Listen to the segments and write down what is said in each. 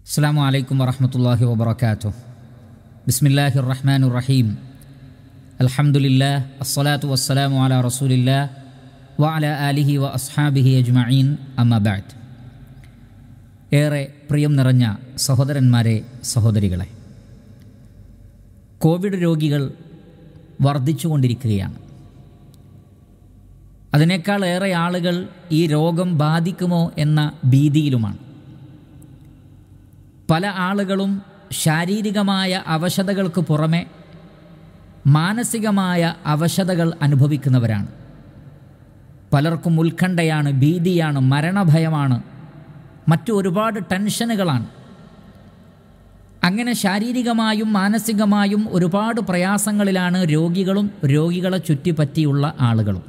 السلام عليكم ورحمة الله وبركاته بسم الله الرحمن الرحيم الحمد لله الصلاة والسلام على رسول الله وعلى آله وأصحابه أجمعين أما بعد ഏറെ പ്രിയം നിറഞ്ഞ സഹോദരന്മാരെ സഹോദരികളെ കോവിഡ് രോഗികൾ വർദ്ധിച്ചുകൊണ്ടിരിക്കുകയാണ് അതിനേക്കാൾ ഏറെ ആളുകൾ ഈ രോഗം ബാധിക്കുമോ എന്ന ഭീതിയിലുമാണ് പല ആളുകളും ശാരീരികമായ അവശതകൾക്ക് പുറമെ മാനസികമായ അവശതകൾ അനുഭവിക്കുന്നവരാണ് പലർക്കും ഉത്കണ്ഠയാണ് ഭീതിയാണ് മരണഭയമാണ് മറ്റു ഒരുപാട് ടെൻഷനുകളാണ് അങ്ങനെ ശാരീരികമായും മാനസികമായും ഒരുപാട് പ്രയാസങ്ങളിലാണ് രോഗികളും രോഗികളെ ചുറ്റിപ്പറ്റിയുള്ള ആളുകളും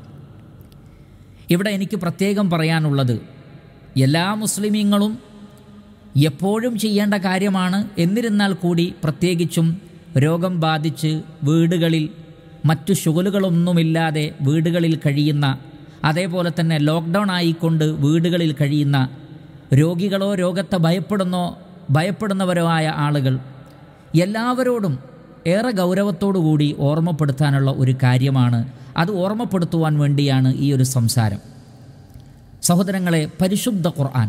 ഇവിടെ എനിക്ക് പ്രത്യേകം പറയാനുള്ളത് എല്ലാ മുസ്ലിമീങ്ങളും എപ്പോഴും ചെയ്യേണ്ട കാര്യമാണ് എന്നിരുന്നാൽ കൂടി പ്രത്യേകിച്ചും രോഗം ബാധിച്ച് വീടുകളിൽ മറ്റു ശുഗലുകളൊന്നുമില്ലാതെ വീടുകളിൽ കഴിയുന്ന അതേപോലെ തന്നെ ലോക്ക്ഡൗൺ ആയിക്കൊണ്ട് വീടുകളിൽ കഴിയുന്ന രോഗികളോ രോഗത്തെ ഭയപ്പെടുന്നോ ഭയപ്പെടുന്നവരോ ആയ ആളുകൾ എല്ലാവരോടും ഏറെ ഗൗരവത്തോടുകൂടി ഓർമ്മപ്പെടുത്താനുള്ള ഒരു കാര്യമാണ് അത് ഓർമ്മപ്പെടുത്തുവാൻ വേണ്ടിയാണ് ഈ ഒരു സംസാരം സഹോദരങ്ങളെ പരിശുദ്ധ ഖുർആൻ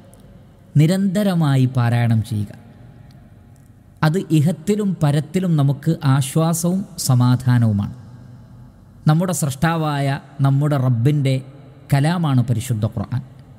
നിരന്തരമായി പാരായണം ചെയ്യുക അത് ഇഹത്തിലും പരത്തിലും നമുക്ക് ആശ്വാസവും സമാധാനവുമാണ് നമ്മുടെ സൃഷ്ടാവായ നമ്മുടെ റബ്ബിൻ്റെ കലാമാണ് പരിശുദ്ധ ഖുർആൻ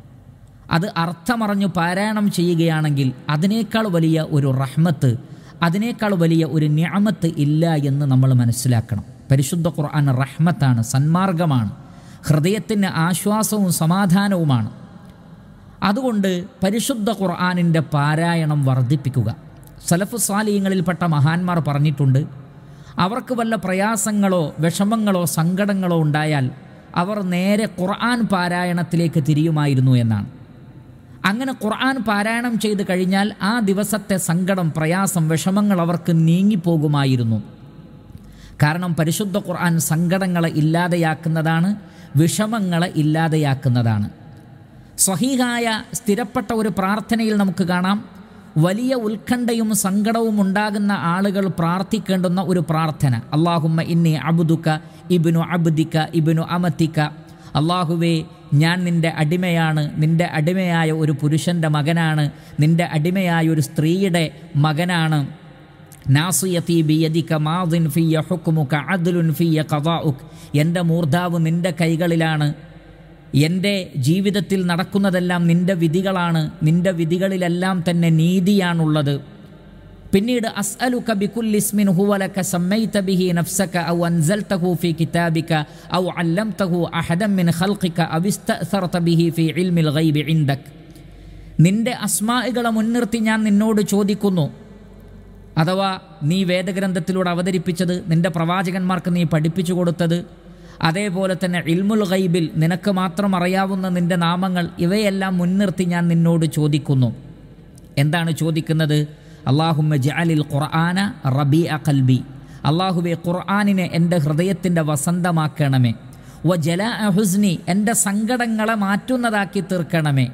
അത് അർത്ഥമറിഞ്ഞു പാരായണം ചെയ്യുകയാണെങ്കിൽ അതിനേക്കാൾ വലിയ ഒരു റഹ്മത്ത് അതിനേക്കാൾ വലിയ ഒരു ന്യാമത്ത് ഇല്ല എന്ന് നമ്മൾ മനസ്സിലാക്കണം പരിശുദ്ധ ഖുർആൻ റഹ്മത്താണ് സന്മാർഗമാണ് ഹൃദയത്തിന് ആശ്വാസവും സമാധാനവുമാണ് അതുകൊണ്ട് പരിശുദ്ധ ഖുർആാനിൻ്റെ പാരായണം വർദ്ധിപ്പിക്കുക സലഫു സാലിയങ്ങളിൽപ്പെട്ട മഹാന്മാർ പറഞ്ഞിട്ടുണ്ട് അവർക്ക് വല്ല പ്രയാസങ്ങളോ വിഷമങ്ങളോ സങ്കടങ്ങളോ ഉണ്ടായാൽ അവർ നേരെ ഖുർആൻ പാരായണത്തിലേക്ക് തിരിയുമായിരുന്നു എന്നാണ് അങ്ങനെ ഖുർആൻ പാരായണം ചെയ്ത് കഴിഞ്ഞാൽ ആ ദിവസത്തെ സങ്കടം പ്രയാസം വിഷമങ്ങൾ അവർക്ക് നീങ്ങിപ്പോകുമായിരുന്നു കാരണം പരിശുദ്ധ ഖുർആൻ സങ്കടങ്ങളെ ഇല്ലാതെയാക്കുന്നതാണ് വിഷമങ്ങളെ ഇല്ലാതെയാക്കുന്നതാണ് സ്വഹീഹായ സ്ഥിരപ്പെട്ട ഒരു പ്രാർത്ഥനയിൽ നമുക്ക് കാണാം വലിയ ഉത്കണ്ഠയും സങ്കടവും ഉണ്ടാകുന്ന ആളുകൾ പ്രാർത്ഥിക്കേണ്ടുന്ന ഒരു പ്രാർത്ഥന അള്ളാഹുമ്മ ഇന്നി അബുദുക്ക ഇബിനു അബുദിക്ക ഇബിനു അമത്തിക്ക അള്ളാഹുവേ ഞാൻ നിൻ്റെ അടിമയാണ് നിൻ്റെ അടിമയായ ഒരു പുരുഷൻ്റെ മകനാണ് നിൻ്റെ അടിമയായ ഒരു സ്ത്രീയുടെ മകനാണ് നാസിയത്തി ബിയദിക മാദിൻ ഫിയ ഹുക്കുമുക അദ്ലുൻ ഫിയ കവാഉക് എൻ്റെ മൂർധാവ് നിൻ്റെ കൈകളിലാണ് എൻ്റെ ജീവിതത്തിൽ നടക്കുന്നതെല്ലാം നിൻ്റെ വിധികളാണ് നിൻ്റെ വിധികളിലെല്ലാം തന്നെ നീതിയാണുള്ളത് പിന്നീട് അസ്അലുക ബികുല്ലിസ്മിൻ ഹുവലക സമ്മൈത ബിഹി നഫ്സക ഔ അൻസൽതഹു ഫി കിതാബിക ഔ അല്ലംതഹു അഹദൻ മിൻ ഖൽഖിക ഔ ഇസ്തഅസർത ബിഹി ഫി ഇൽമിൽ ഗൈബി ഇൻദക് നിന്റെ അസ്മാഇകളെ മുൻനിർത്തി ഞാൻ നിന്നോട് ചോദിക്കുന്നു അഥവാ നീ വേദഗ്രന്ഥത്തിലൂടെ അവതരിപ്പിച്ചത് നിന്റെ പ്രവാചകന്മാർക്ക് നീ പഠിപ്പിച്ചു കൊടുത്തത് അതേപോലെ തന്നെ ഇൽമുൽ ഗൈബിൽ നിനക്ക് മാത്രം അറിയാവുന്ന നിന്റെ നാമങ്ങൾ ഇവയെല്ലാം മുൻനിർത്തി ഞാൻ നിന്നോട് ചോദിക്കുന്നു എന്താണ് ചോദിക്കുന്നത് അള്ളാഹുമ്മ ജഅലിൽ ഖുർആന റബി അ കൽബി അള്ളാഹുബെ ഖുർആാനിനെ എൻ്റെ ഹൃദയത്തിൻ്റെ വസന്തമാക്കണമേ വ ജല ഹുസ്നി എൻ്റെ സങ്കടങ്ങളെ മാറ്റുന്നതാക്കി തീർക്കണമേ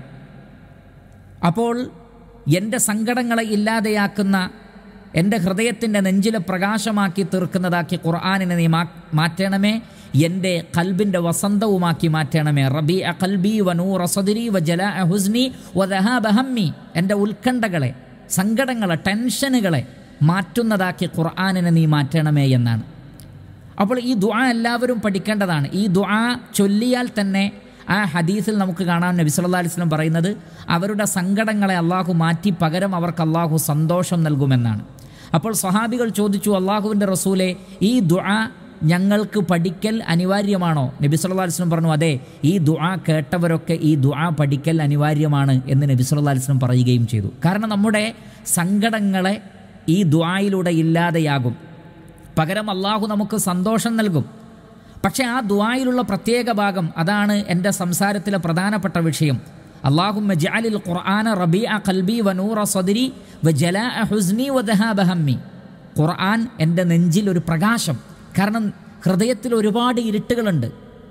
അപ്പോൾ എൻ്റെ സങ്കടങ്ങളെ ഇല്ലാതെയാക്കുന്ന എൻ്റെ ഹൃദയത്തിൻ്റെ നെഞ്ചിലെ പ്രകാശമാക്കി തീർക്കുന്നതാക്കി ഖുർആാനിനെ നീ മാറ്റണമേ എൻ്റെ കൽബിൻ്റെ വസന്തവുമാക്കി മാറ്റണമേ റബി അ കൽബി വനൂർ സദിരി വ ജല ഹുസ്നി വ ദഹാബഹമ്മി എൻ്റെ ഉത്കണ്ഠകളെ സങ്കടങ്ങളെ ടെൻഷനുകളെ മാറ്റുന്നതാക്കി ഖുർആാനിനെ നീ മാറ്റണമേ എന്നാണ് അപ്പോൾ ഈ ദുആ എല്ലാവരും പഠിക്കേണ്ടതാണ് ഈ ദുആ ചൊല്ലിയാൽ തന്നെ ആ ഹദീസിൽ നമുക്ക് കാണാൻ നബി സല്ലല്ലാഹു അലൈഹി വസല്ലം പറയുന്നത് അവരുടെ സങ്കടങ്ങളെ അള്ളാഹു മാറ്റി പകരം അവർക്ക് അള്ളാഹു സന്തോഷം നൽകുമെന്നാണ് അപ്പോൾ സ്വഹാബികൾ ചോദിച്ചു അള്ളാഹുവിൻ്റെ റസൂലെ ഈ ദുആ ഞങ്ങൾക്ക് പഠിക്കൽ അനിവാര്യമാണോ നബി സല്ലല്ലാഹു അലൈഹി വസല്ലം പറഞ്ഞു അതെ ഈ ദുആ കേട്ടവരൊക്കെ ഈ ദുആ പഠിക്കൽ അനിവാര്യമാണ് എന്ന് നബി സല്ലല്ലാഹു അലൈഹി വസല്ലം പറയുകയും ചെയ്തു കാരണം നമ്മുടെ സങ്കടങ്ങളെ ഈ ദുആയിലൂടെ ഇല്ലാതെയാകും പകരം അള്ളാഹു നമുക്ക് സന്തോഷം നൽകും പക്ഷേ ആ ദുആയിലുള്ള പ്രത്യേക ഭാഗം അതാണ് എൻ്റെ സംസാരത്തിലെ പ്രധാനപ്പെട്ട വിഷയം അള്ളാഹുമ്മ ജഅലിൽ ഖുർആന റബീഅ ഖൽബി വനൂറ സദരി വ ജലാഅ ഹുസ്നി വ ദഹാബ ഹമ്മി ഖുർആൻ എൻ്റെ നെഞ്ചിൽ ഒരു പ്രകാശം കാരണം ഹൃദയത്തിൽ ഒരുപാട് ഇരുട്ടുകളുണ്ട്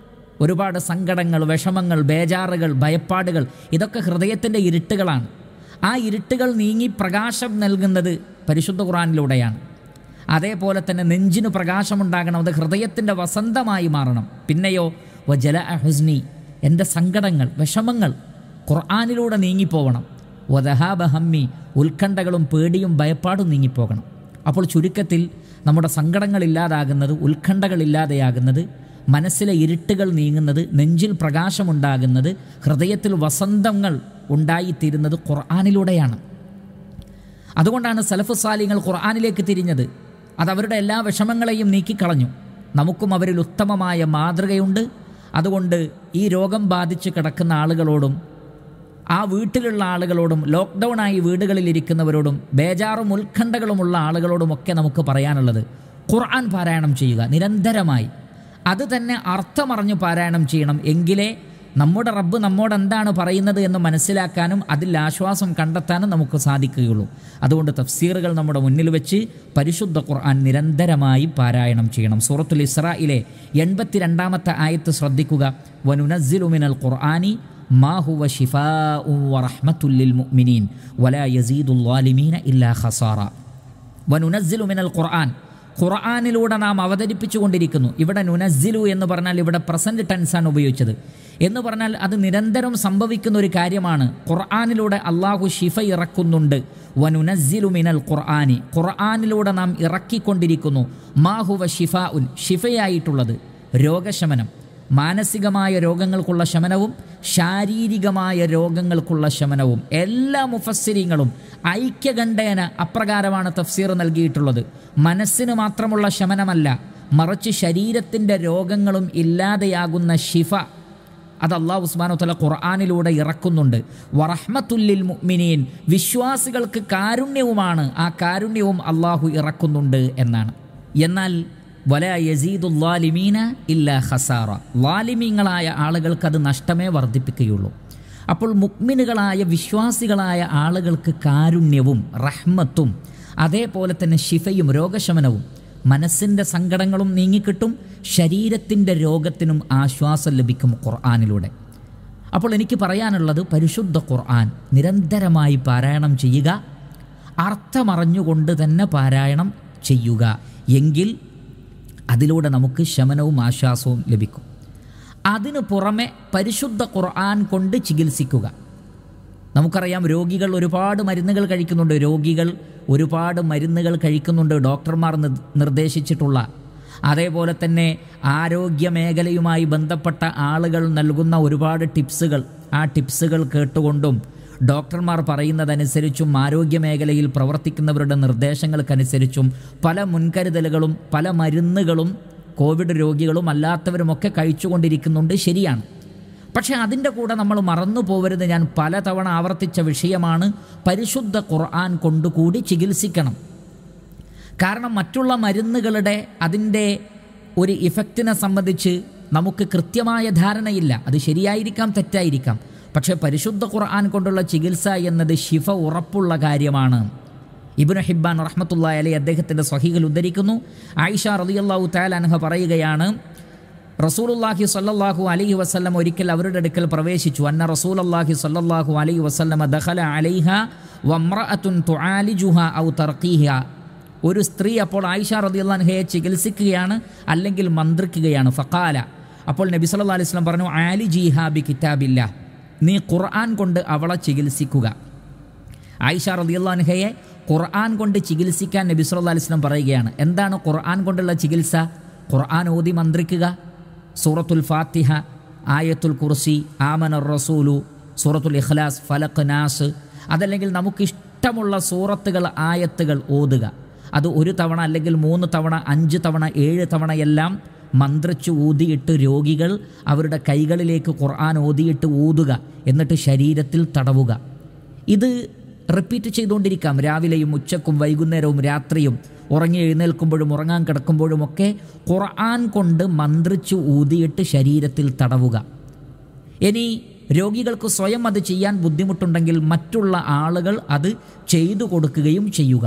ഒരുപാട് സങ്കടങ്ങൾ വിഷമങ്ങൾ ബേജാറുകൾ ഭയപ്പാടുകൾ ഇതൊക്കെ ഹൃദയത്തിൻ്റെ ഇരുട്ടുകളാണ് ആ ഇരുട്ടുകൾ നീങ്ങി പ്രകാശം നൽകുന്നത് പരിശുദ്ധ ഖുറാനിലൂടെയാണ് അതേപോലെ തന്നെ നെഞ്ചിന് പ്രകാശമുണ്ടാകണം അത് ഹൃദയത്തിൻ്റെ വസന്തമായി മാറണം പിന്നെയോ വജല അഹുസ്നി എൻ്റെ സങ്കടങ്ങൾ വിഷമങ്ങൾ ഖുർആാനിലൂടെ നീങ്ങിപ്പോവണം വദഹാബഹമ്മി ഉത്കണ്ഠകളും പേടിയും ഭയപ്പാടും നീങ്ങിപ്പോകണം അപ്പോൾ ചുരുക്കത്തിൽ നമ്മുടെ സങ്കടങ്ങൾ ഇല്ലാതാകുന്നത് ഉത്കണ്ഠകൾ ഇല്ലാതെയാകുന്നത് മനസ്സിലെ ഇരുട്ടുകൾ നീങ്ങുന്നത് നെഞ്ചിൽ പ്രകാശമുണ്ടാകുന്നത് ഹൃദയത്തിൽ വസന്തങ്ങൾ ഉണ്ടായിത്തീരുന്നത് ഖുർആാനിലൂടെയാണ് അതുകൊണ്ടാണ് സലഫു സാലിങ്ങൾ ഖുർആാനിലേക്ക് തിരിഞ്ഞത് അത് അവരുടെ എല്ലാ വിഷമങ്ങളെയും നീക്കിക്കളഞ്ഞു നമുക്കും അവരിൽ ഉത്തമമായ മാതൃകയുണ്ട് അതുകൊണ്ട് ഈ രോഗം ബാധിച്ച് കിടക്കുന്ന ആളുകളോടും ആ വീട്ടിലുള്ള ആളുകളോടും ലോക്ക്ഡൗണായി വീടുകളിൽ ഇരിക്കുന്നവരോടും ബേജാറും ഉത്കണ്ഠകളുമുള്ള ആളുകളോടുമൊക്കെ നമുക്ക് പറയാനുള്ളത് ഖുർആൻ പാരായണം ചെയ്യുക നിരന്തരമായി അത് തന്നെ അർത്ഥമറിഞ്ഞ് പാരായണം ചെയ്യണം എങ്കിലേ നമ്മുടെ റബ്ബ് നമ്മോട് എന്താണ് പറയുന്നത് എന്ന് മനസ്സിലാക്കാനും അതിൽ ആശ്വാസം കണ്ടെത്താനും നമുക്ക് സാധിക്കുകയുള്ളൂ അതുകൊണ്ട് തഫ്സീറുകൾ നമ്മുടെ മുന്നിൽ വെച്ച് പരിശുദ്ധ ഖുർആൻ നിരന്തരമായി പാരായണം ചെയ്യണം സൂറത്തുൽ ഇസ്രായിലെ എൺപത്തിരണ്ടാമത്തെ ആയത്ത് ശ്രദ്ധിക്കുക വനുനസ്സിലു മിനൽ ഖുർആനി മാ ഹുവ ഷിഫാഉ വറഹ്മത്തുല്ലിൽ മുഅ്മിനീൻ വലാ യസീദുൽ ളാലിമീന ഇല്ലാ ഖസാറ വനുനസ്സിലു മിനൽ ഖുർആൻ ഖുർആാനിലൂടെ നാം അവതരിപ്പിച്ചുകൊണ്ടിരിക്കുന്നു ഇവിടെ നുനസ്സിലു എന്ന് പറഞ്ഞാൽ ഇവിടെ പ്രസന്റ് ടെൻസാണ് ഉപയോഗിച്ചത് എന്ന് പറഞ്ഞാൽ അത് നിരന്തരം സംഭവിക്കുന്ന ഒരു കാര്യമാണ് ഖുർആാനിലൂടെ അള്ളാഹു ഷിഫ ഇറക്കുന്നുണ്ട് വനുനസ്സിലു മിനൽ ഖുർആാനി ഖുർആാനിലൂടെ നാം ഇറക്കിക്കൊണ്ടിരിക്കുന്നു മാഹുവ ഷിഫ ഉൻ ഷിഫയായിട്ടുള്ളത് രോഗശമനം മാനസികമായ രോഗങ്ങൾക്കുള്ള ശമനവും ശാരീരികമായ രോഗങ്ങൾക്കുള്ള ശമനവും എല്ലാ മുഫസ്സിരിങ്ങളും ഐക്യകണ്ഠേന അപ്രകാരമാണ് തഫ്സീർ നൽകിയിട്ടുള്ളത് മനസ്സിന് മാത്രമുള്ള ശമനമല്ല മറിച്ച് ശരീരത്തിൻ്റെ രോഗങ്ങളും ഇല്ലാതെയാകുന്ന ഷിഫ അത് അള്ളാഹു ഉസ്മാനു തല ഖുർആാനിലൂടെ ഇറക്കുന്നുണ്ട് വറഹ്മത്തുല്ലിൽ മുഅ്മിനീൻ വിശ്വാസികൾക്ക് കാരുണ്യവുമാണ് ആ കാരുണ്യവും അള്ളാഹു ഇറക്കുന്നുണ്ട് എന്നാണ് എന്നാൽ വല യസീദുല്ലാലിമീന ഇല്ല ഖസാറ ലാലിമീങ്ങളായ ആളുകൾക്ക് അത് നഷ്ടമേ വർദ്ധിപ്പിക്കുകയുള്ളൂ അപ്പോൾ മുക്മിനുകളായ വിശ്വാസികളായ ആളുകൾക്ക് കാരുണ്യവും റഹ്മത്തും അതേപോലെ തന്നെ ശിഫയും രോഗശമനവും മനസ്സിൻ്റെ സങ്കടങ്ങളും നീങ്ങിക്കിട്ടും ശരീരത്തിൻ്റെ രോഗത്തിനും ആശ്വാസം ലഭിക്കും ഖുർആാനിലൂടെ അപ്പോൾ എനിക്ക് പറയാനുള്ളത് പരിശുദ്ധ ഖുർആൻ നിരന്തരമായി പാരായണം ചെയ്യുക അർത്ഥമറിഞ്ഞുകൊണ്ട് തന്നെ പാരായണം ചെയ്യുക എങ്കിൽ അതിലൂടെ നമുക്ക് ശമനവും ആശ്വാസവും ലഭിക്കും അതിനു പുറമെ പരിശുദ്ധ ഖുർആൻ കൊണ്ട് ചികിത്സിക്കുക നമുക്കറിയാം രോഗികൾ ഒരുപാട് മരുന്നുകൾ കഴിക്കുന്നുണ്ട് രോഗികൾ ഒരുപാട് മരുന്നുകൾ കഴിക്കുന്നുണ്ട് ഡോക്ടർമാർ നിർ- നിർദ്ദേശിച്ചിട്ടുള്ള അതേപോലെ തന്നെ ആരോഗ്യ മേഖലയുമായി ബന്ധപ്പെട്ട ആളുകൾ നൽകുന്ന ഒരുപാട് ടിപ്സുകൾ ആ ടിപ്സുകൾ കേട്ടുകൊണ്ടും ഡോക്ടർമാർ പറയുന്നതനുസരിച്ചും ആരോഗ്യ മേഖലയിൽ പ്രവർത്തിക്കുന്നവരുടെ നിർദ്ദേശങ്ങൾക്കനുസരിച്ചും പല മുൻകരുതലുകളും പല മരുന്നുകളും കോവിഡ് രോഗികളും അല്ലാത്തവരുമൊക്കെ കഴിച്ചുകൊണ്ടിരിക്കുന്നുണ്ട് ശരിയാണ് പക്ഷേ അതിൻ്റെ കൂടെ നമ്മൾ മറന്നു പോകരുത് ഞാൻ പലതവണ ആവർത്തിച്ച വിഷയമാണ് പരിശുദ്ധ ഖുർആൻ കൊണ്ടുകൂടി ചികിത്സിക്കണം കാരണം മറ്റുള്ള മരുന്നുകളുടെ അതിൻ്റെ ഒരു ഇഫക്റ്റിനെ സംബന്ധിച്ച് നമുക്ക് കൃത്യമായ ധാരണയില്ല അത് ശരിയായിരിക്കാം തെറ്റായിരിക്കാം പക്ഷേ പരിശുദ്ധ ഖുർആൻ കൊണ്ടുള്ള ചികിത്സ എന്നത് ശിഫ ഉറപ്പുള്ള കാര്യമാണ് ഇബ്നു ഹിബ്ബാൻ റഹ്മത്തുള്ള അലി അദ്ദേഹത്തിൻ്റെ സ്വഹീഹിൽ ഉദ്ധരിക്കുന്നു ആയിഷ റളിയല്ലാഹു തആല അൻഹ പറയുകയാണ് റസൂലുള്ളാഹി സ്വല്ലല്ലാഹു അലൈഹി വസല്ലം ഒരിക്കൽ അവരുടെ അടുക്കൽ പ്രവേശിച്ചു അന്ന റസൂലുള്ളാഹി സ്വല്ലല്ലാഹു അലൈഹി വസല്ലമ ദഖല അലൈഹ വമ്രഅത്തുൻ തുആലിജുഹ ഔ തർഖീഹ ഒരു സ്ത്രീ അപ്പോൾ ആയിഷ റളിയല്ലാഹു അൻഹയെ ചികിത്സിക്കുകയാണ് അല്ലെങ്കിൽ മന്ത്രിക്കുകയാണ് ഫഖാല അപ്പോൾ നബി സല്ലല്ലാഹു അലൈഹി വസല്ലം പറഞ്ഞു ആലിജീഹ ബി കിതാബില്ല നീ ഖുർആൻ കൊണ്ട് അവളെ ചികിത്സിക്കുക ആയിഷ റളിയല്ലാഹു അൻഹയെ ഖുർആൻ കൊണ്ട് ചികിത്സിക്കാൻ നബി സല്ലല്ലാഹു അലൈഹി വസല്ലം പറയുകയാണ് എന്താണ് ഖുർആൻ കൊണ്ടുള്ള ചികിത്സ ഖുർആൻ ഓതി മന്ത്രിക്കുക സൂറത്തുൽ ഫാത്തിഹ ആയത്തുൽ കുർസി ആമനർ റസൂലു സൂറത്തുൽ ഇഖ്ലാസ് ഫലഖ് നാസ് അതല്ലെങ്കിൽ നമുക്കിഷ്ടമുള്ള സൂറത്തുകൾ ആയത്തുകൾ ഓതുക അത് ഒരു തവണ അല്ലെങ്കിൽ മൂന്ന് തവണ അഞ്ച് തവണ ഏഴ് തവണയെല്ലാം മന്ത്രിച്ച് ഊതിയിട്ട് രോഗികൾ അവരുടെ കൈകളിലേക്ക് ഖുർആൻ ഓതിയിട്ട് ഊതുക എന്നിട്ട് ശരീരത്തിൽ തടവുക ഇത് റിപ്പീറ്റ് ചെയ്തുകൊണ്ടിരിക്കാം രാവിലെയും ഉച്ചക്കും വൈകുന്നേരവും രാത്രിയും ഉറങ്ങി എഴുന്നേൽക്കുമ്പോഴും ഉറങ്ങാൻ കിടക്കുമ്പോഴുമൊക്കെ ഖുർആൻ കൊണ്ട് മന്ത്രിച്ച് ഊതിയിട്ട് ശരീരത്തിൽ തടവുക ഇനി രോഗികൾക്ക് സ്വയം അത് ചെയ്യാൻ ബുദ്ധിമുട്ടുണ്ടെങ്കിൽ മറ്റുള്ള ആളുകൾ അത് ചെയ്തു കൊടുക്കുകയും ചെയ്യുക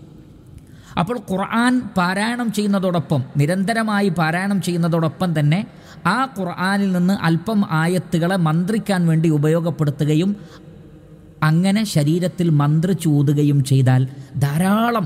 അപ്പോൾ ഖുർആൻ പാരായണം ചെയ്യുന്നതോടൊപ്പം നിരന്തരമായി പാരായണം ചെയ്യുന്നതോടൊപ്പം തന്നെ ആ ഖുർആനിൽ നിന്ന് അല്പം ആയത്തുകളെ മന്ത്രിക്കാൻ വേണ്ടി ഉപയോഗപ്പെടുത്തുകയും അങ്ങനെ ശരീരത്തിൽ മന്ത്രിച്ചൂതുകയും ചെയ്താൽ ധാരാളം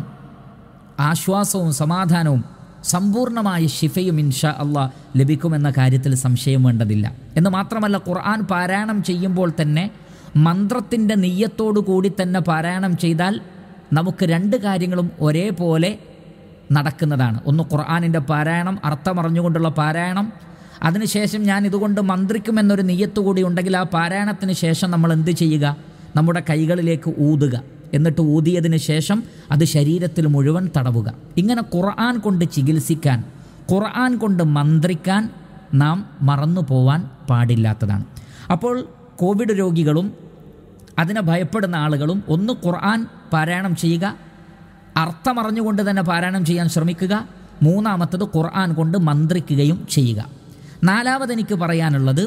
ആശ്വാസവും സമാധാനവും സമ്പൂർണ്ണമായ ശിഫയും ഇൻഷാ അള്ളാ ലഭിക്കുമെന്ന കാര്യത്തിൽ സംശയം വേണ്ടതില്ല എന്ന് മാത്രമല്ല ഖുർആൻ പാരായണം ചെയ്യുമ്പോൾ തന്നെ മന്ത്രത്തിൻ്റെ നെയ്യത്തോടു കൂടി തന്നെ പാരായണം ചെയ്താൽ നമുക്ക് രണ്ട് കാര്യങ്ങളും ഒരേപോലെ നടക്കുന്നതാണ് ഒന്ന് ഖുർആാനിൻ്റെ പാരായണം അർത്ഥമറിഞ്ഞുകൊണ്ടുള്ള പാരായണം അതിനുശേഷം ഞാൻ ഇതുകൊണ്ട് മന്ത്രിക്കുമെന്നൊരു നെയ്യത്ത് കൂടി ഉണ്ടെങ്കിൽ ആ പാരായണത്തിന് ശേഷം നമ്മൾ എന്ത് ചെയ്യുക നമ്മുടെ കൈകളിലേക്ക് ഊതുക എന്നിട്ട് ഊതിയതിന് ശേഷം അത് ശരീരത്തിൽ മുഴുവൻ തടവുക ഇങ്ങനെ ഖുർആൻ കൊണ്ട് ചികിത്സിക്കാൻ ഖുർആൻ കൊണ്ട് മന്ത്രിക്കാൻ നാം മറന്നു പോവാൻ പാടില്ലാത്തതാണ് അപ്പോൾ കോവിഡ് രോഗികളും അതിനെ ഭയപ്പെടുന്ന ആളുകളും ഒന്ന് ഖുർആൻ പാരായണം ചെയ്യുക അർത്ഥമറിഞ്ഞുകൊണ്ട് തന്നെ പാരായണം ചെയ്യാൻ ശ്രമിക്കുക മൂന്നാമത്തത് ഖുർആൻ കൊണ്ട് മന്ത്രിക്കുകയും ചെയ്യുക നാലാമത് എനിക്ക് പറയാനുള്ളത്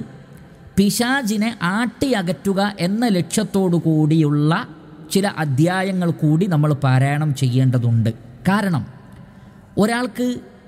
പിശാജിനെ ആട്ടി അകറ്റുക എന്ന ലക്ഷ്യത്തോടു കൂടിയുള്ള ചില അധ്യായങ്ങൾ കൂടി നമ്മൾ പാരായണം ചെയ്യേണ്ടതുണ്ട് കാരണം ഒരാൾക്ക്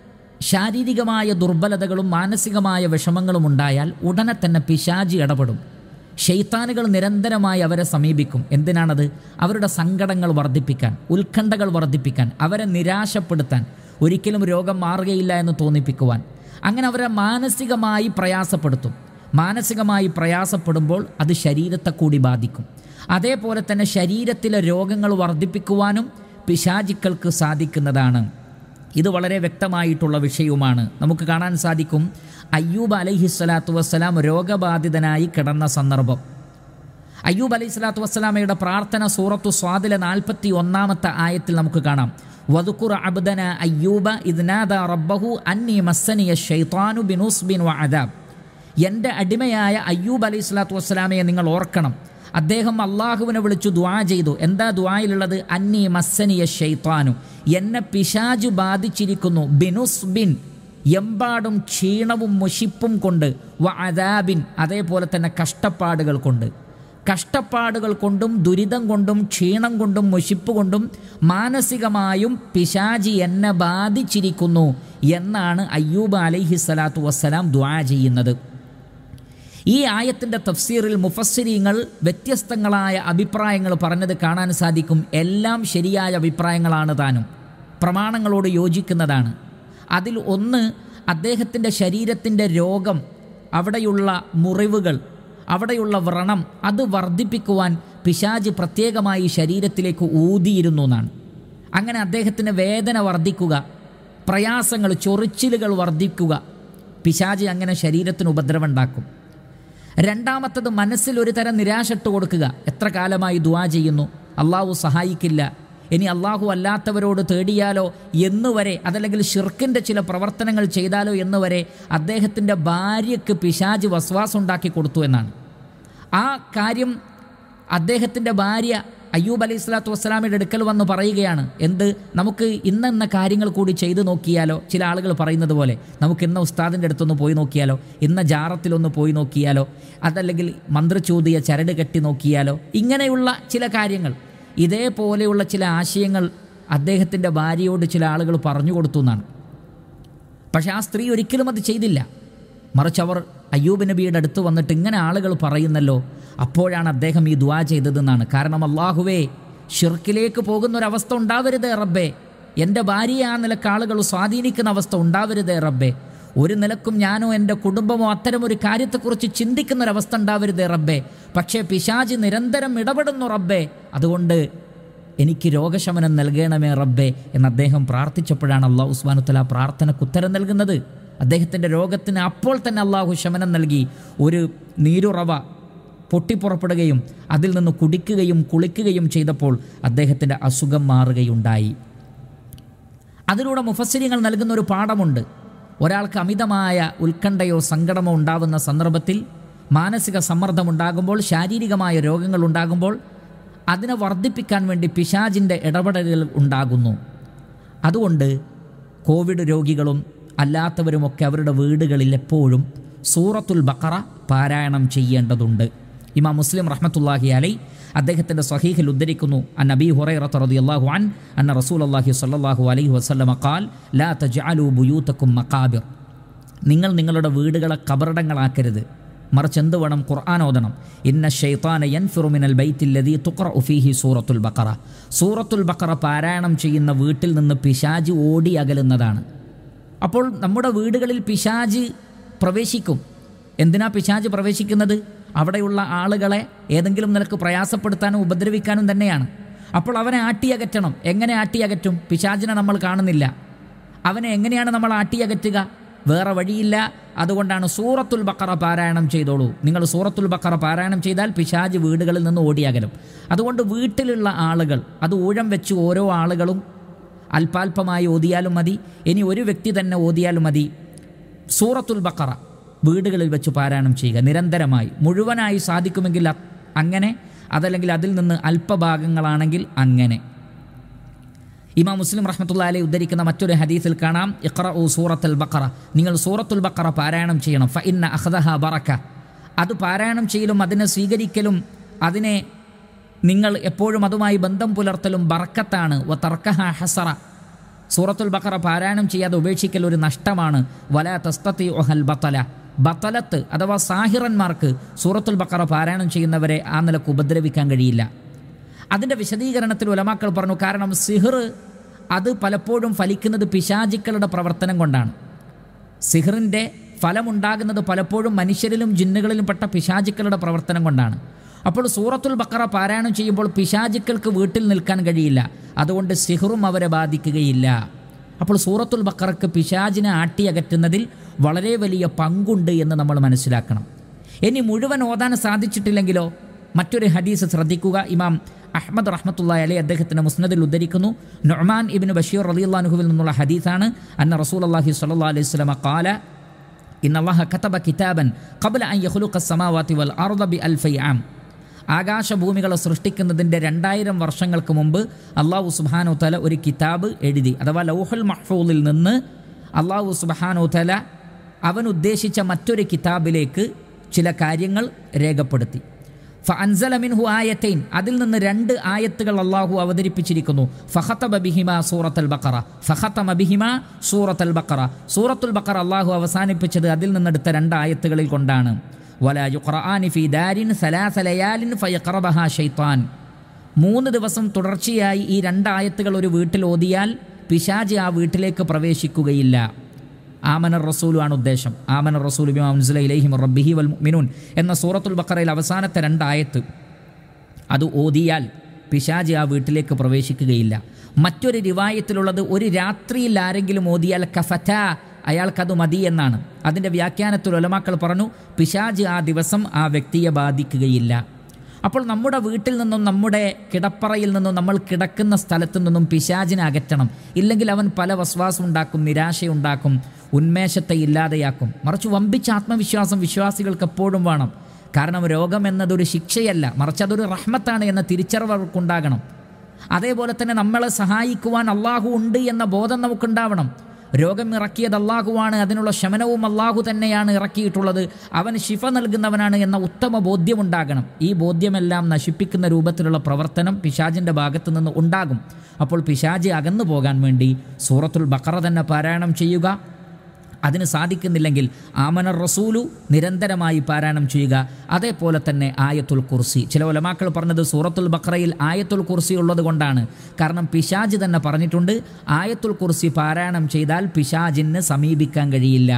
ശാരീരികമായ ദുർബലതകളും മാനസികമായ വിഷമങ്ങളും ഉണ്ടായാൽ ഉടനെ തന്നെ പിശാജി ഇടപെടും ഷെയ്ത്താനുകൾ നിരന്തരമായി അവരെ സമീപിക്കും എന്തിനാണത് അവരുടെ സങ്കടങ്ങൾ വർദ്ധിപ്പിക്കാൻ ഉത്കണ്ഠകൾ വർദ്ധിപ്പിക്കാൻ അവരെ നിരാശപ്പെടുത്താൻ ഒരിക്കലും രോഗം മാറുകയില്ല എന്ന് തോന്നിപ്പിക്കുവാൻ അങ്ങനെ അവരെ മാനസികമായി പ്രയാസപ്പെടുത്തും മാനസികമായി പ്രയാസപ്പെടുമ്പോൾ അത് ശരീരത്തെ കൂടി ബാധിക്കും അതേപോലെ തന്നെ ശരീരത്തിലെ രോഗങ്ങൾ വർദ്ധിപ്പിക്കുവാനും പിശാചിക്കൾക്ക് സാധിക്കുന്നതാണ് ഇത് വളരെ വ്യക്തമായിട്ടുള്ള വിഷയവുമാണ് നമുക്ക് കാണാൻ സാധിക്കും അയ്യൂബ് അലൈഹി സ്വലാത്തു വസ്സലാം രോഗബാധിതനായി കിടന്ന സന്ദർഭം അയ്യൂബ് അലൈഹി സ്വലാത്തു വസ്സലാമയുടെ പ്രാർത്ഥന സൂറത്തു സ്വാദിലെ നാൽപ്പത്തി ഒന്നാമത്തെ ആയത്തിൽ നമുക്ക് കാണാം വദുക്കുർ അബ്ദന അയ്യൂബ ഇദ്നാദ റബ്ബഹു അന്നി മസ്സനിയ ഷൈത്താനു ബിനുസ്ബിൻ വ അദാബ് എൻ്റെ അടിമയായ അയ്യൂബ് അലൈഹി സ്വലാത്തു വസ്സലാമയെ നിങ്ങൾ ഓർക്കണം അദ്ദേഹം അള്ളാഹുവിനെ വിളിച്ചു ദ്വാ ചെയ്തു എന്താ ദ്വായിലുള്ളത് അന്നി മസ്സനിയ ഷെയ്ത്താനു എന്നെ പിശാജു ബാധിച്ചിരിക്കുന്നു ബിനുസ് ബിൻ എമ്പാടും ക്ഷീണവും മുഷിപ്പും കൊണ്ട് വ അദാബിൻ അതേപോലെ തന്നെ കഷ്ടപ്പാടുകൾ കൊണ്ട് കഷ്ടപ്പാടുകൾ കൊണ്ടും ദുരിതം കൊണ്ടും ക്ഷീണം കൊണ്ടും മുഷിപ്പ് കൊണ്ടും മാനസികമായും പിശാജി എന്നെ ബാധിച്ചിരിക്കുന്നു എന്നാണ് അയ്യൂബ് അലൈഹി സ്വലാത്തു വസ്സലാം ദ്വാ ചെയ്യുന്നത് ഈ ആയത്തിൻ്റെ തഫ്സീറിൽ മുഫസ്സിരിങ്ങൾ വ്യത്യസ്തങ്ങളായ അഭിപ്രായങ്ങൾ പറഞ്ഞത് കാണാൻ സാധിക്കും എല്ലാം ശരിയായ അഭിപ്രായങ്ങളാണ് താനും പ്രമാണങ്ങളോട് യോജിക്കുന്നതാണ് അതിൽ ഒന്ന് അദ്ദേഹത്തിൻ്റെ ശരീരത്തിൻ്റെ രോഗം അവിടെയുള്ള മുറിവുകൾ അവിടെയുള്ള വ്രണം അത് വർദ്ധിപ്പിക്കുവാൻ പിശാജ് പ്രത്യേകമായി ശരീരത്തിലേക്ക് ഊതിയിരുന്നു എന്നാണ് അങ്ങനെ അദ്ദേഹത്തിന് വേദന വർദ്ധിക്കുക പ്രയാസങ്ങൾ ചൊറിച്ചിലുകൾ വർദ്ധിക്കുക പിശാജ് അങ്ങനെ ശരീരത്തിന് ഉപദ്രവം ഉണ്ടാക്കും രണ്ടാമത്തത് മനസ്സിൽ ഒരു തരം നിരാശ ഇട്ട് കൊടുക്കുക എത്ര കാലമായി ദുവാ ചെയ്യുന്നു അള്ളാഹു സഹായിക്കില്ല ഇനി അള്ളാഹു അല്ലാത്തവരോട് തേടിയാലോ എന്നുവരെ അതല്ലെങ്കിൽ ഷിർക്കിൻ്റെ ചില പ്രവർത്തനങ്ങൾ ചെയ്താലോ എന്നുവരെ അദ്ദേഹത്തിൻ്റെ ഭാര്യയ്ക്ക് പിശാജ് വസ്വാസം ഉണ്ടാക്കി കൊടുത്തു എന്നാണ് ആ കാര്യം അദ്ദേഹത്തിൻ്റെ ഭാര്യ അയ്യൂബ് അലൈഹി സ്വലാത്തു വസ്സലാമിയുടെ അടുക്കൽ വന്ന് പറയുകയാണ് എന്ത് നമുക്ക് ഇന്നെന്ന കാര്യങ്ങൾ കൂടി ചെയ്തു നോക്കിയാലോ ചില ആളുകൾ പറയുന്നത് പോലെ നമുക്ക് ഇന്ന ഉസ്താദിൻ്റെ അടുത്തൊന്ന് പോയി നോക്കിയാലോ ഇന്ന ജാറത്തിലൊന്ന് പോയി നോക്കിയാലോ അതല്ലെങ്കിൽ മന്ത്രചൂതിയ ചരട് കെട്ടി നോക്കിയാലോ ഇങ്ങനെയുള്ള ചില കാര്യങ്ങൾ ഇതേപോലെയുള്ള ചില ആശയങ്ങൾ അദ്ദേഹത്തിൻ്റെ ഭാര്യയോട് ചില ആളുകൾ പറഞ്ഞു കൊടുത്തു എന്നാണ് പക്ഷേ ആ സ്ത്രീ ഒരിക്കലും അത് ചെയ്തില്ല മറിച്ച് അവർ അയ്യൂബ് നബിയുടെ അടുത്ത് വന്നിട്ട് ഇങ്ങനെ ആളുകൾ പറയുന്നല്ലോ അപ്പോഴാണ് അദ്ദേഹം ഈ ദുവാ ചെയ്തതെന്നാണ് കാരണം അള്ളാഹുവേ ഷിർക്കിലേക്ക് പോകുന്ന ഒരവസ്ഥ ഉണ്ടാവരുതേ റബ്ബേ എൻ്റെ ഭാര്യയെ ആ നിലക്ക് ആളുകൾ സ്വാധീനിക്കുന്ന അവസ്ഥ ഉണ്ടാവരുതേ റബ്ബേ ഒരു നിലക്കും ഞാനോ എൻ്റെ കുടുംബമോ അത്തരമൊരു കാര്യത്തെക്കുറിച്ച് ചിന്തിക്കുന്ന ഒരവസ്ഥ ഉണ്ടാവരുതേ റബ്ബേ പക്ഷേ പിശാജ് നിരന്തരം ഇടപെടുന്നു റബ്ബേ അതുകൊണ്ട് എനിക്ക് രോഗശമനം നൽകണമേ റബ്ബേ എന്ന് അദ്ദേഹം പ്രാർത്ഥിച്ചപ്പോഴാണ് അള്ളാഹു ഉസ്മാനുത്തല പ്രാർത്ഥനയ്ക്ക് ഉത്തരം നൽകുന്നത് അദ്ദേഹത്തിൻ്റെ രോഗത്തിന് അപ്പോൾ തന്നെ അള്ളാഹു ശമനം നൽകി ഒരു നീരുറവ പൊട്ടിപ്പുറപ്പെടുകയും അതിൽ നിന്ന് കുടിക്കുകയും കുളിക്കുകയും ചെയ്തപ്പോൾ അദ്ദേഹത്തിൻ്റെ അസുഖം മാറുകയുണ്ടായി അതിലൂടെ മുഫസ്സിരിങ്ങൾ നൽകുന്ന ഒരു പാഠമുണ്ട് ഒരാൾക്ക് അമിതമായ ഉത്കണ്ഠയോ സങ്കടമോ ഉണ്ടാകുന്ന സന്ദർഭത്തിൽ മാനസിക സമ്മർദ്ദം ഉണ്ടാകുമ്പോൾ ശാരീരികമായ രോഗങ്ങൾ ഉണ്ടാകുമ്പോൾ അതിനെ വർദ്ധിപ്പിക്കാൻ വേണ്ടി പിശാജിൻ്റെ ഇടപെടലുകൾ ഉണ്ടാകുന്നു അതുകൊണ്ട് കോവിഡ് രോഗികളും അല്ലാത്തവരുമൊക്കെ അവരുടെ വീടുകളിൽ എപ്പോഴും സൂറത്തുൽ ബക്കറ പാരായണം ചെയ്യേണ്ടതുണ്ട് ഇമാം മുസ്ലിം റഹ്മത്തുല്ലാഹി അലൈ അദ്ദേഹത്തിൻ്റെ സ്വഹീഹിൽ ഉദ്ധരിക്കുന്നു അൻ നബി ഹുറൈറത്ത് റളിയല്ലാഹു അൻ അന്ന റസൂൽ അള്ളാഹി സ്വല്ലല്ലാഹു അലൈഹി വസല്ലമ ഖാൽ ലാ തജ്അലു ബുയൂത്തക്കും മഖാബിർ നിങ്ങൾ നിങ്ങളുടെ വീടുകളെ കബറിടങ്ങളാക്കരുത് മറിച്ച് എന്ത് വേണം ഖുർആൻ ഓതണം ഇന്ന ഷെയ്ത്താന യൻഫിറു മിനൽ ബൈത്തില്ലദീ തുഖ്റ ഉഫീഹി സൂറത്തുൽ ബഖറ സൂറത്തുൽ ബഖറ പാരായണം ചെയ്യുന്ന വീട്ടിൽ നിന്ന് പിശാജ് ഓടി അകലുന്നതാണ് അപ്പോൾ നമ്മുടെ വീടുകളിൽ പിശാജ് പ്രവേശിക്കും എന്തിനാ പിശാജ് പ്രവേശിക്കുന്നത് അവിടെയുള്ള ആളുകളെ ഏതെങ്കിലും നിലക്ക് പ്രയാസപ്പെടുത്താനും ഉപദ്രവിക്കാനും തന്നെയാണ് അപ്പോൾ അവനെ ആട്ടിയകറ്റണം എങ്ങനെ ആട്ടിയകറ്റും പിശാജിനെ നമ്മൾ കാണുന്നില്ല അവനെ എങ്ങനെയാണ് നമ്മൾ ആട്ടിയകറ്റുക വേറെ വഴിയില്ല അതുകൊണ്ടാണ് സൂറത്തുൽ ബക്കറ പാരായണം ചെയ്തോളൂ നിങ്ങൾ സൂറത്തുൽ ബക്കറ പാരായണം ചെയ്താൽ പിശാജ് വീടുകളിൽ നിന്ന് ഓടിയകലും അതുകൊണ്ട് വീട്ടിലുള്ള ആളുകൾ അത് ഊഴം വെച്ച് ഓരോ ആളുകളും അല്പാൽപമായി ഓതിയാലും മതി ഇനി ഒരു വ്യക്തി തന്നെ ഓതിയാലും മതി സൂറത്തുൽ ബക്കറ വീടുകളിൽ വെച്ച് പാരായണം ചെയ്യുക നിരന്തരമായി മുഴുവനായി സാധിക്കുമെങ്കിൽ അ- അങ്ങനെ അതല്ലെങ്കിൽ അതിൽ നിന്ന് അല്പഭാഗങ്ങളാണെങ്കിൽ അങ്ങനെ ഇമാം മുസ്ലിം റഹ്മത്തുള്ള അലൈ ഉദ്ധരിക്കുന്ന മറ്റൊരു ഹദീസിൽ കാണാം ഇഖ്റ ഉ സൂറത്തുൽ ബക്കറ നിങ്ങൾ സൂറത്തുൽ ബക്കറ പാരായണം ചെയ്യണം ഫ ഇന്ന അഹദഹ ബറക്ക അത് പാരായണം ചെയ്യലും അതിനെ സ്വീകരിക്കലും അതിനെ നിങ്ങൾ എപ്പോഴും അതുമായി ബന്ധം പുലർത്തലും ബറക്കത്താണ് വ തർക്കഹ ഹസറ സൂറത്തുൽ ബക്കറ പാരായണം ചെയ്യാതെ ഉപേക്ഷിക്കൽ ഒരു നഷ്ടമാണ് വല തസ്തത്തി ഒഹൽ ബത്തല ബത്തലത്ത് അഥവാ സാഹിറന്മാർക്ക് സൂറത്തുൽ ബക്കറ പാരായണം ചെയ്യുന്നവരെ ആ നിലക്ക് ഉപദ്രവിക്കാൻ കഴിയില്ല അതിൻ്റെ വിശദീകരണത്തിൽ ഉലമാക്കൾ പറഞ്ഞു കാരണം സിഹിർ അത് പലപ്പോഴും ഫലിക്കുന്നത് പിശാചിക്കളുടെ പ്രവർത്തനം കൊണ്ടാണ് സിഹിറിൻ്റെ ഫലമുണ്ടാകുന്നത് പലപ്പോഴും മനുഷ്യരിലും ജിന്നുകളിലും പെട്ട പിശാചിക്കളുടെ പ്രവർത്തനം കൊണ്ടാണ് അപ്പോൾ സൂറത്തുൽ ബക്കറ പാരായണം ചെയ്യുമ്പോൾ പിശാചിക്കൾക്ക് വീട്ടിൽ നിൽക്കാൻ കഴിയില്ല അതുകൊണ്ട് സിഹിറും അവരെ ബാധിക്കുകയില്ല അപ്പോൾ സൂറത്തുൽ ബക്കറക്ക് പിശാചിനെ ആട്ടിയകറ്റുന്നതിൽ വളരെ വലിയ പങ്കുണ്ട് എന്ന് നമ്മൾ മനസ്സിലാക്കണം ഇനി മുഴുവൻ ഓതാൻ സാധിച്ചിട്ടില്ലെങ്കിലോ മറ്റൊരു ഹദീസ് ശ്രദ്ധിക്കുക ഇമാം അഹ്മദ് റഹ്മത്തുള്ള അലി അദ്ദേഹത്തിൻ്റെ മുസ്നദിൽ ഉദ്ധരിക്കുന്നു നൊമാൻ ഇബിന് ബഷീർ റലിയുല്ലാനുഹുവിൽ നിന്നുള്ള ഹദീസാണ് അന്ന റസൂൽ അള്ളാഹി സ്വല്ലാ അലൈഹി സ്വലമ കാല ഇൻ അള്ളാഹ കതബ കിതാബൻ കബല അൻ യഹ്ലുഖ സമാവാതി വൽ അർദ ബി അൽഫൈ ആം ആകാശഭൂമികളെ സൃഷ്ടിക്കുന്നതിൻ്റെ രണ്ടായിരം വർഷങ്ങൾക്ക് മുമ്പ് അള്ളാഹു സുബാനു തല ഒരു കിതാബ് എഴുതി അഥവാ ലൗഹുൽ മഹ്ഫൂലിൽ നിന്ന് അള്ളാഹു സുബാനു തല അവൻ ഉദ്ദേശിച്ച മറ്റൊരു കിതാബിലേക്ക് ചില കാര്യങ്ങൾ രേഖപ്പെടുത്തി ഫ അൻസല മിൻഹു ആയത്തൈൻ അതിൽ നിന്ന് രണ്ട് ആയത്തുകൾ അള്ളാഹു അവതരിപ്പിച്ചിരിക്കുന്നു ഫഹത്തബ ബിഹിമ സൂറത്തൽ ബക്കറ ഫഹത്തമ ബിഹിമ സൂറത്തൽ ബക്കറ സൂറത്തുൽ ബക്കറ അള്ളാഹു അവസാനിപ്പിച്ചത് അതിൽ നിന്നെടുത്ത രണ്ട് ആയത്തുകളിൽ കൊണ്ടാണ് വല യുഖ്റആനി ഫി ദാരിൻ സലാസ ലയാലിൻ ഫയഖറബഹ ഷൈത്താൻ മൂന്ന് ദിവസം തുടർച്ചയായി ഈ രണ്ടായത്തുകൾ ഒരു വീട്ടിൽ ഓതിയാൽ പിശാജ് ആ വീട്ടിലേക്ക് പ്രവേശിക്കുകയില്ല ആമനർ റസൂലുമാണ് ഉദ്ദേശം ആമനർ റസൂൽ ബിമാ ഉൻസില ഇലൈഹിം റബ്ബിഹി വൽ മുഅ്മിനൂൻ എന്ന സൂറത്തുൽ ബഖറയിൽ അവസാനത്തെ രണ്ടായത്ത് അത് ഓതിയാൽ പിശാജ് ആ വീട്ടിലേക്ക് പ്രവേശിക്കുകയില്ല മറ്റൊരു റിവായത്തിലുള്ളത് ഒരു രാത്രിയിൽ ആരെങ്കിലും ഓതിയാൽ കഫറ്റ അയാൾക്കത് മതി എന്നാണ് അതിൻ്റെ വ്യാഖ്യാനത്തിൽ ഒലമാക്കൾ പറഞ്ഞു പിശാജ് ആ ദിവസം ആ വ്യക്തിയെ ബാധിക്കുകയില്ല അപ്പോൾ നമ്മുടെ വീട്ടിൽ നിന്നും നമ്മുടെ കിടപ്പറയിൽ നിന്നും നമ്മൾ കിടക്കുന്ന സ്ഥലത്തു നിന്നും പിശാചിനെ അകറ്റണം ഇല്ലെങ്കിൽ അവൻ പല വസ്വാസം ഉണ്ടാക്കും നിരാശയുണ്ടാക്കും ഉന്മേഷത്തെ ഇല്ലാതെയാക്കും മറിച്ച് വമ്പിച്ച ആത്മവിശ്വാസം വിശ്വാസികൾക്ക് എപ്പോഴും വേണം കാരണം രോഗം എന്നതൊരു ശിക്ഷയല്ല മറിച്ച് അതൊരു റഹ്മത്താണ് എന്ന തിരിച്ചറിവ് അവർക്കുണ്ടാകണം അതേപോലെ തന്നെ നമ്മളെ സഹായിക്കുവാൻ അള്ളാഹു ഉണ്ട് എന്ന ബോധം നമുക്കുണ്ടാവണം രോഗം ഇറക്കിയത് അള്ളാഹുവാണ് അതിനുള്ള ശമനവും അള്ളാഹു തന്നെയാണ് ഇറക്കിയിട്ടുള്ളത് അവൻ ശിഫ നൽകുന്നവനാണ് എന്ന ഉത്തമ ബോധ്യമുണ്ടാകണം ഈ ബോധ്യമെല്ലാം നശിപ്പിക്കുന്ന രൂപത്തിലുള്ള പ്രവർത്തനം പിശാജിൻ്റെ ഭാഗത്തു നിന്ന് ഉണ്ടാകും അപ്പോൾ പിശാജ് അകന്നു പോകാൻ വേണ്ടി സൂറത്തുൽ ബക്കറ തന്നെ പാരായണം ചെയ്യുക അതിന് സാധിക്കുന്നില്ലെങ്കിൽ ആമനർ റസൂലു നിരന്തരമായി പാരായണം ചെയ്യുക അതേപോലെ തന്നെ ആയത്തുൽ കുർസി ചില ഒലമാക്കൾ പറഞ്ഞത് സൂറത്തുൽ ബക്രയിൽ ആയത്തുൽ കുർസി ഉള്ളത് കൊണ്ടാണ് കാരണം പിശാജ് തന്നെ പറഞ്ഞിട്ടുണ്ട് ആയത്തുൽ കുർസി പാരായണം ചെയ്താൽ പിശാജിന് സമീപിക്കാൻ കഴിയില്ല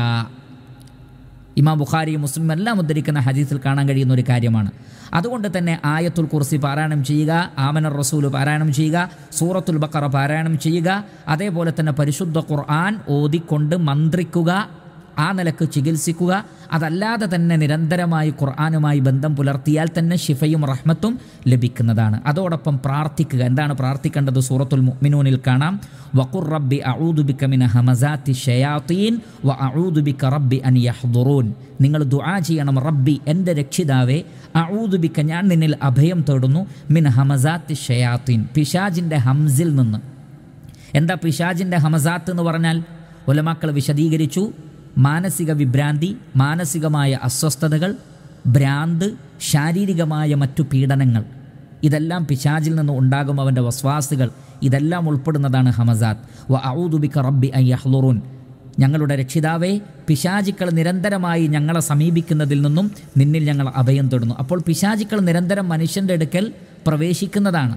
ഇമാം ബുഖാരി മുസ്ലിം എല്ലാം ഉദ്ധരിക്കുന്ന ഹദീസിൽ കാണാൻ കഴിയുന്ന ഒരു കാര്യമാണ് അതുകൊണ്ട് തന്നെ ആയത്തുൽ കുർസി പാരായണം ചെയ്യുക ആമനർ റസൂൽ പാരായണം ചെയ്യുക സൂറത്തുൽ ബക്കറ പാരായണം ചെയ്യുക അതേപോലെ തന്നെ പരിശുദ്ധ ഖുർആൻ ഓതിക്കൊണ്ട് മന്ത്രിക്കുക ആ നിലക്ക് ചികിത്സിക്കുക അതല്ലാതെ തന്നെ നിരന്തരമായി ഖുർആാനുമായി ബന്ധം പുലർത്തിയാൽ തന്നെ ഷിഫയും റഹ്മത്തും ലഭിക്കുന്നതാണ് അതോടൊപ്പം പ്രാർത്ഥിക്കുക എന്താണ് പ്രാർത്ഥിക്കേണ്ടത് സൂറത്തുൽ മുഅ്മിനൂനിൽ കാണാം വഖുർ റബ്ബി അഊദുബിക മിന ഹമസാത്തി ഷയാത്തീൻ വ അഊദുബിക റബ്ബി അൻ യഹ്ദുറൂൻ നിങ്ങൾ ദുആ ചെയ്യണം റബ്ബി എൻ്റെ രക്ഷിതാവേ അഊദുബിക ഞാൻ നിന്നിൽ അഭയം തേടുന്നു മിൻ ഹമസാത്തി ഷയാത്തീൻ പിശാജിൻ്റെ ഹംസിൽ നിന്ന് എന്താ പിശാജിൻ്റെ ഹമസാത്ത് എന്ന് പറഞ്ഞാൽ ഉലമാക്കൾ വിശദീകരിച്ചു മാനസിക വിഭ്രാന്തി മാനസികമായ അസ്വസ്ഥതകൾ ഭ്രാന്ത് ശാരീരികമായ മറ്റു പീഡനങ്ങൾ ഇതെല്ലാം പിശാജിൽ നിന്ന് ഉണ്ടാകും അവൻ്റെ വസ്വാസുകൾ ഇതെല്ലാം ഉൾപ്പെടുന്നതാണ് ഹമസാത്ത് വ ഔദുബിക റബ്ബി ഐ യഹ്ലുറൂൻ ഞങ്ങളുടെ രക്ഷിതാവേ പിശാചിക്കൾ നിരന്തരമായി ഞങ്ങളെ സമീപിക്കുന്നതിൽ നിന്നും നിന്നിൽ ഞങ്ങൾ അഭയം തൊടുന്നു അപ്പോൾ പിശാചിക്കൾ നിരന്തരം മനുഷ്യൻ്റെ അടുക്കൽ പ്രവേശിക്കുന്നതാണ്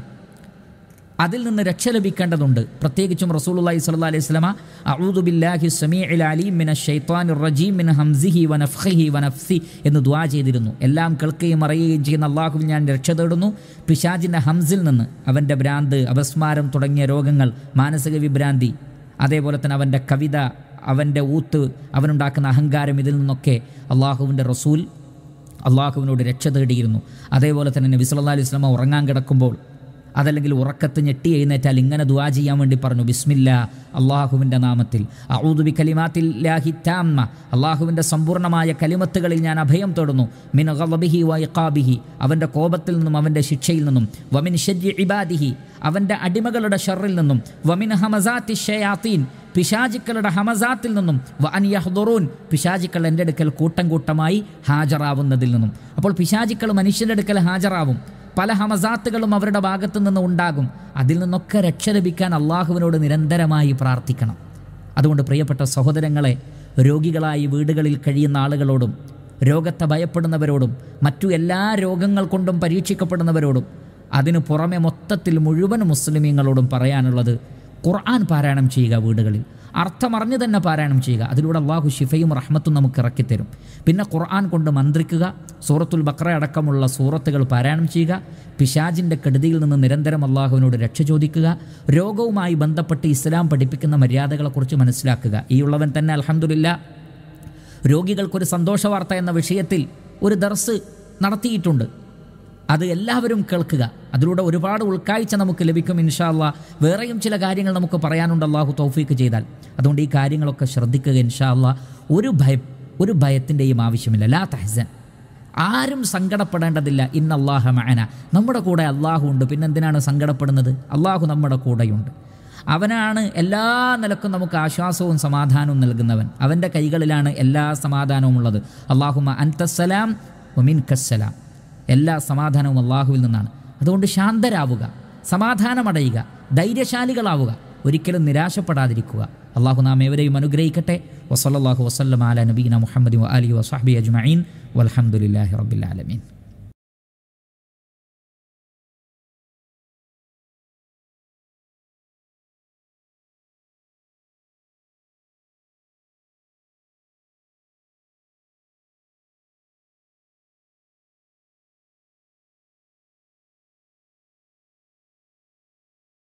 അതിൽ നിന്ന് രക്ഷ ലഭിക്കേണ്ടതുണ്ട് പ്രത്യേകിച്ചും റസൂലുള്ളാഹി സ്വല്ലല്ലാഹി അലൈഹി വസല്ലമ അഊദു ബില്ലാഹി സമീഇൽ അലീം മിനശ് ശൈത്വാനിർ റജീം മിൻ ഹംസിഹി വനഫ്ഖിഹി വനഫ്സി എന്ന് ദുആ ചെയ്തിരുന്നു എല്ലാം കേൾക്കുകയും അറിയുകയും ചെയ്യുന്ന അള്ളാഹുവിൽ ഞാൻ രക്ഷ തേടുന്നു പിശാജിൻ്റെ ഹംസിൽ നിന്ന് അവൻ്റെ ഭ്രാന്ത് അപസ്മാരം തുടങ്ങിയ രോഗങ്ങൾ മാനസിക വിഭ്രാന്തി അതേപോലെ തന്നെ അവൻ്റെ കവിത അവൻ്റെ ഊത്ത് അവനുണ്ടാക്കുന്ന അഹങ്കാരം ഇതിൽ നിന്നൊക്കെ അള്ളാഹുവിൻ്റെ റസൂൽ അള്ളാഹുവിനോട് രക്ഷ തേടിയിരുന്നു അതേപോലെ തന്നെ നബി സല്ലല്ലാഹു അലൈഹി വസല്ലമ ഉറങ്ങാൻ കിടക്കുമ്പോൾ അതല്ലെങ്കിൽ ഉറക്കത്ത് ഞെട്ടി എഴുന്നേറ്റാൽ ഇങ്ങനെ ദുആ ചെയ്യാൻ വേണ്ടി പറഞ്ഞു ബിസ്മില്ല അള്ളാഹുവിൻ്റെ നാമത്തിൽ അഊദുബി കലിമാത്തിൽ ലാഹി താമ്മ അള്ളാഹുവിൻ്റെ സമ്പൂർണ്ണമായ കലിമത്തുകളിൽ ഞാൻ അഭയം തേടുന്നു മിൻ ഗളബിഹി വ ഇഖാബിഹി അവൻ്റെ കോപത്തിൽ നിന്നും അവൻ്റെ ശിക്ഷയിൽ നിന്നും വമിൻ ഷജ്ജി ഇബാദിഹി അവൻ്റെ അടിമകളുടെ ഷറിൽ നിന്നും വമിൻ ഹമസാത്തി ഷയാത്തീൻ പിശാചിക്കളുടെ ഹമസാത്തിൽ നിന്നും വ അൻ യഹ്ദുറൂൻ പിശാചിക്കൾ എൻ്റെ അടുക്കൽ കൂട്ടം കൂട്ടമായി ഹാജരാവുന്നതിൽ നിന്നും അപ്പോൾ പിശാചിക്കൾ മനുഷ്യൻ്റെ അടുക്കൽ ഹാജരാവും പല ഹമസാത്തുകളും അവരുടെ ഭാഗത്തു നിന്ന് ഉണ്ടാകും അതിൽ നിന്നൊക്കെ രക്ഷ ലഭിക്കാൻ അള്ളാഹുവിനോട് നിരന്തരമായി പ്രാർത്ഥിക്കണം അതുകൊണ്ട് പ്രിയപ്പെട്ട സഹോദരങ്ങളെ രോഗികളായി വീടുകളിൽ കഴിയുന്ന ആളുകളോടും രോഗത്തെ ഭയപ്പെടുന്നവരോടും മറ്റു എല്ലാ രോഗങ്ങൾ കൊണ്ടും പരീക്ഷിക്കപ്പെടുന്നവരോടും അതിനു പുറമെ മൊത്തത്തിൽ മുഴുവൻ മുസ്ലിമീങ്ങളോടും പറയാനുള്ളത് ഖുർആൻ പാരായണം ചെയ്യുക വീടുകളിൽ അർത്ഥമറിഞ്ഞു തന്നെ പാരായണം ചെയ്യുക അതിലൂടെ അള്ളാഹു ഷിഫയും റഹ്മത്തും നമുക്ക് ഇറക്കിത്തരും പിന്നെ ഖുർആൻ കൊണ്ട് മന്ത്രിക്കുക സൂറത്തുൽ ബക്ര അടക്കമുള്ള സൂറത്തുകൾ പാരായണം ചെയ്യുക പിശാജിൻ്റെ കെടുതിയിൽ നിന്ന് നിരന്തരം അള്ളാഹുവിനോട് രക്ഷ ചോദിക്കുക രോഗവുമായി ബന്ധപ്പെട്ട് ഇസ്ലാം പഠിപ്പിക്കുന്ന മര്യാദകളെക്കുറിച്ച് മനസ്സിലാക്കുക ഈ ഉള്ളവൻ തന്നെ അലഹമുല്ല രോഗികൾക്കൊരു സന്തോഷ വാർത്ത എന്ന വിഷയത്തിൽ ഒരു ദർസ് നടത്തിയിട്ടുണ്ട് അത് എല്ലാവരും കേൾക്കുക അതിലൂടെ ഒരുപാട് ഉൾക്കാഴ്ച നമുക്ക് ലഭിക്കും ഇൻഷാല്ല വേറെയും ചില കാര്യങ്ങൾ നമുക്ക് പറയാനുണ്ട് അള്ളാഹു തൗഫീക്ക് ചെയ്താൽ അതുകൊണ്ട് ഈ കാര്യങ്ങളൊക്കെ ശ്രദ്ധിക്കുക ഇൻഷാല്ല ഒരു ഭയം ഒരു ഭയത്തിൻ്റെയും ആവശ്യമില്ല ലാ തഹസൻ ആരും സങ്കടപ്പെടേണ്ടതില്ല ഇന്ന അള്ളാഹ മഅന നമ്മുടെ കൂടെ അള്ളാഹു ഉണ്ട് പിന്നെന്തിനാണ് സങ്കടപ്പെടുന്നത് അള്ളാഹു നമ്മുടെ കൂടെയുണ്ട് അവനാണ് എല്ലാ നിലക്കും നമുക്ക് ആശ്വാസവും സമാധാനവും നൽകുന്നവൻ അവൻ്റെ കൈകളിലാണ് എല്ലാ സമാധാനവും ഉള്ളത് അള്ളാഹുമ അൻതസ്സലാം ഒമിൻ കസ്സലാം എല്ലാ സമാധാനവും അള്ളാഹുവിൽ നിന്നാണ് അതുകൊണ്ട് ശാന്തരാവുക സമാധാനമടയുക ധൈര്യശാലികളാവുക ഒരിക്കലും നിരാശപ്പെടാതിരിക്കുക അള്ളാഹു നാം ഏവരെയും അനുഗ്രഹിക്കട്ടെ വസല്ലാഹു വസ്ലം അല നബീന മുഹമ്മദ് അലി വസാഹബി അജ്മീൻ വലഹമുല്ലാഹി റബ്ബിൽ ആലമീൻ